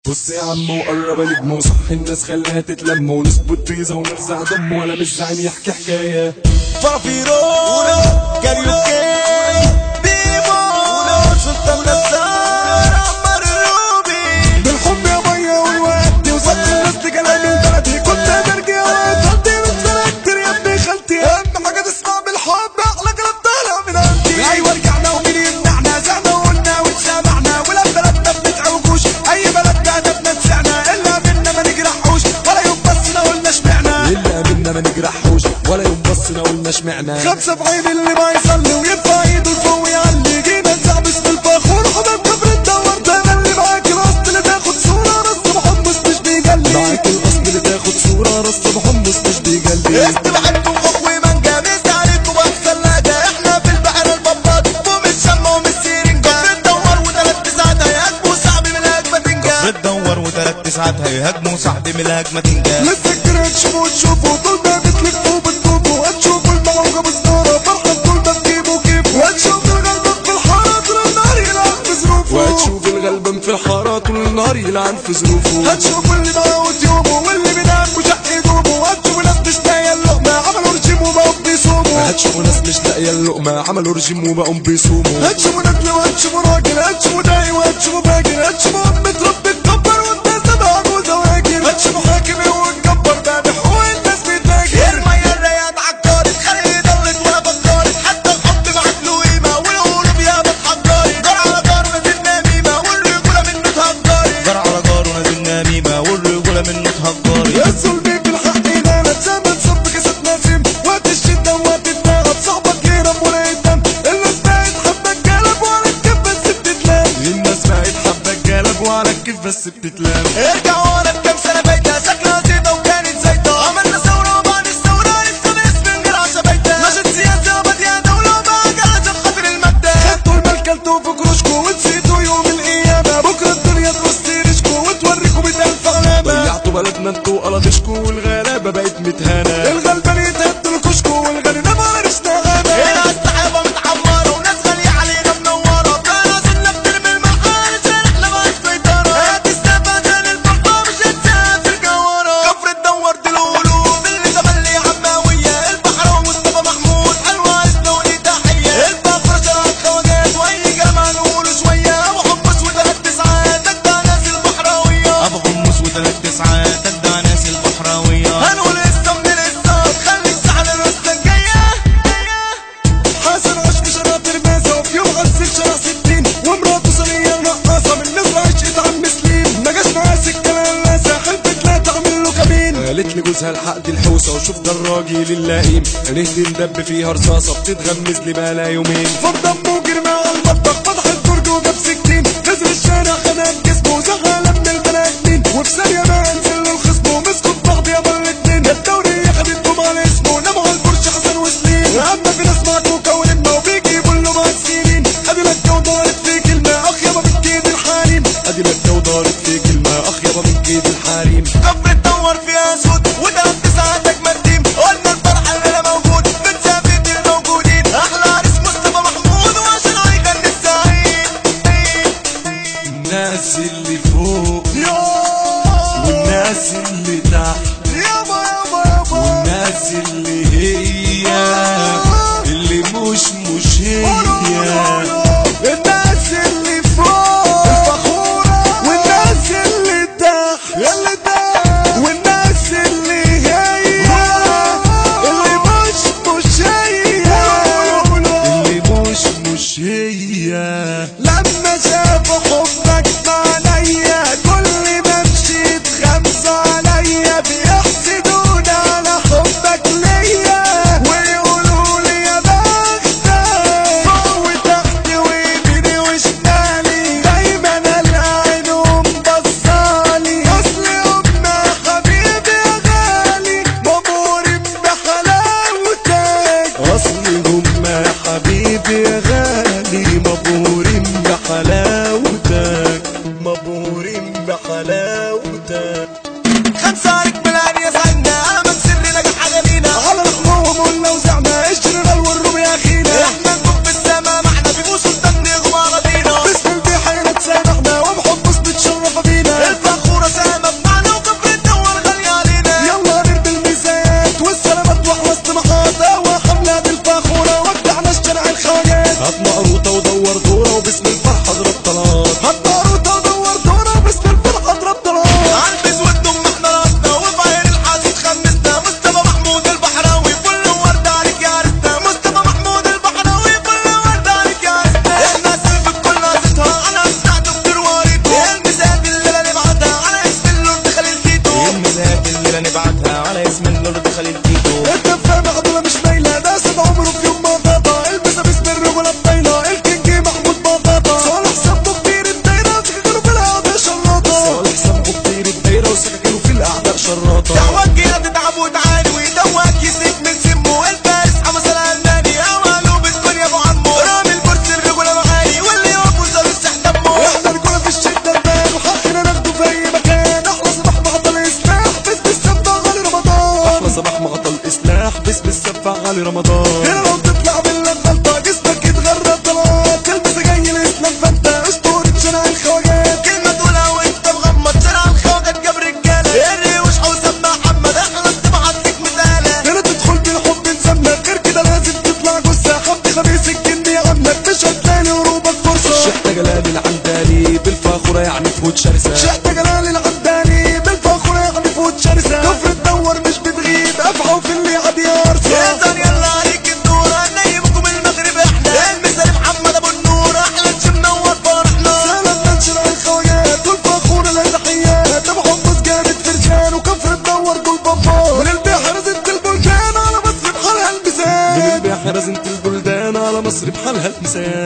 بص يا عم وقرب نجم وصح الناس خليها تتلم ونظبط بيزا ونرزع دم ولا مش زعيم يحكي حكايه فرافيرو كاريوكي بيبو سلطان نسار عمر الروبي بالحب يا مية والوقت وصلت الناس لكلام البلدي كنت برجع وقتلت واتسرقت يا ابن خالتي اهم حاجه تسمع بالحب احلى كلام طالع من قلبي ايوه رجعنا ومين يمنعنا زعنا وقلنا واتسامعنا ولا بلدنا بنتعوجوش اي بلد بهدفنا تسعنا الا منا ما نجرحوش ولا يوم بس قلنا اشمعنا الا منا ما نجرحوش ولا يوم بصنا قلنا اشمعنا خمسة في عين اللي ما يصلي ويرفع ايده لفوق ويعلي جينا نزع باسم الفخور حباب كفر الدور ده انا اللي معاك الاصل اللي تاخد صورة رص محمص مش بيجلي معاك الاصل اللي تاخد صوره رص بحمص مش بيجلي استبعدتوا خوخ ومانجا مستعرضوا بقى الثلاجة احنا في البحر البطاط ومش شمة ومش سيرنجا بتدور وثلاث تسعات هيهاجموا صاحبي من الهجمة تنجا بتدور وثلاث تسعات هيهاجموا صاحبي من الهجمة تنجا لسه كتير هتشوفوا تشوفوا طول ما بتلفوا بتطوفوا هتشوفوا الموجة بسنارة فرحة طول ما تجيبوا كيفوا وهتشوفوا الغلبان في الحارة طول النهار يلعب في ظروفه وهتشوف الغلبان في الحارة طول النهار يلعن في ظروفه هتشوفوا اللي موت يومه واللي بينام وشق هدومه وهتشوفوا ناس مش لاقية اللقمة عملوا رجيم وبقوا بيصوموا هتشوفوا ناس مش لاقية اللقمة عملوا رجيم وبقوا بيصوموا هتشوفوا نجل وهتشوفوا راجل هتشوفوا داعي وهتشوفوا باجر هتشوفوا أم تربي تكبر والناس تبع عجوزة واجر هتشوفوا حاكم وتكبر ده بحقوق الناس بتاجر المية الرياض عكارت خلي ضلت ولا فكرت حتى الحب معاك له قيمة والقلوب يا بتحضرت جار على جار نازل نميمة والرجولة منه اتهجرت جار على جار ونازل نميمة والرجولة منه اتهجرت يا الظلم في الحق نالت زمن صب كاسات نسيم وقت الشدة وقت التعب صاحبك يهرب ولا يتم الناس بقت حبك جلب وعلى الكيف بس بتتلام الناس بقت حبك جلب وعلى الكيف بس بتتلام ارجعوا ورا بكام سنة فايتة ساكنة زيطة وكانت زيطة عملنا ثورة وبعد الثورة لسه باسم غير عشا بايتة نشط سياسة وبديها دولة وبقى عشان خاطر المادة خدتوا المال كلتوا في كروشكوا ونسيتوا يوم القيامة بكرة الدنيا تبص ريشكوا وتوريكوا مية ألف علامة ضيعتوا بلدنا انتوا قلطشكوا والغلابة بقت متهانة الغلبان يتهدوا لكشكوا والغني نام على ريشنا غابة هنا السحابة متعمرة وناس غالية علينا منورة بقى زلنا بترمي المحال احنا ما سيطرة هتستفاد من الفرقة مش هتسافر الجوارة كفر الدور دي القلوب اللي تملي عماوية البحر ومصطفى محمود حلوة عزة وليه تحية البحر شرعت خواجات واي جامعة نقوله شوية ابو حمص وثلاث تسعات تدع ناس البحراوية ابو حمص وثلاث تسعات تدع ناس البحراوية هنقول لسه من الإصدار خلي السحن الرصة الجاية حسن عشق شرع ترمازة وفي يوم غسل شرع ستين ومراته صينية رقاصة من نصر عشقة عم سليم ما جاش معاه سكة للاسة حلفت لا تعمل له كمين قالت لي جوزها الحق دي الحوسة وشوف ده الراجل اللئيم نهدي ندب فيها رصاصة بتتغمز لي بقالها يومين فضل مجرم على المطبخ فتح الدرج وجاب سكتين نزل الشارع خنق جسمه وزغل من البني ادمين وفي ثانية ما انزل للخصم ومسكوا في بعض يا بر الاتنين الدوري خدتهم على اسمه ناموا على البرج حسن وسليم اما في ناس معكوا كوننا وبيجيبوا له مع السنين ادي لك ودارت في كلمة اخ يابا من كيد الحريم ادي لك ودارت في كلمة اخ يابا من كيد الحريم كفر تدور فيها سود وده ساعتك مرديم قلنا الفرح اللي موجود بنسافر الموجودين احلى عريس مصطفى محمود وعشان هيغني السعيد الناس اللي فوق والناس اللي تحت يابا يابا يابا والناس اللي هي اللي مش مش هي الناس اللي فوق الفخورة والناس اللي تحت اللي ده والناس اللي هي اللي مش مش هي اللي مش مش هي لما شافوا حبك عليا كل ما مشيت خمسة عليا بيحسدونا على حبك ليا ويقولوا لي يا بختك فوق وتحت ويميني وشمالي دايما العينهم بصالي اصل ام حبيبي يا غالي مأمور بحلاوتك اصل هم يا حبيبي يا غالي مبهورين بحلاوتك مبهورين بحلاوتك خمسة ركب العين يا سعدنا أمل سر نجاح عجمينا على لحمهم قلنا وزعنا الشرير والروم يا اخينا احنا نكون في السما معنا في سلطان نغمى راضينا باسم البحيرة تسامحنا وبحب نتشرف بينا الفخر شرسة شحت جلال العداني بالفخر يعني فوت شرسة كفر تدور مش بتغيب افعوا في اللي عاد يارسة يا زان يلا عليك الدور نيمكم المغرب احنا المثال محمد ابو النور احلى نجم نور فرحنا سلام ننشر الخويات والفخور التحيات بحب جامد فرسان وكفر تدور دول بابا من البحر زدت البلدان على مصر بحالها المثال من البحر زدت البلدان على مصر بحالها المثال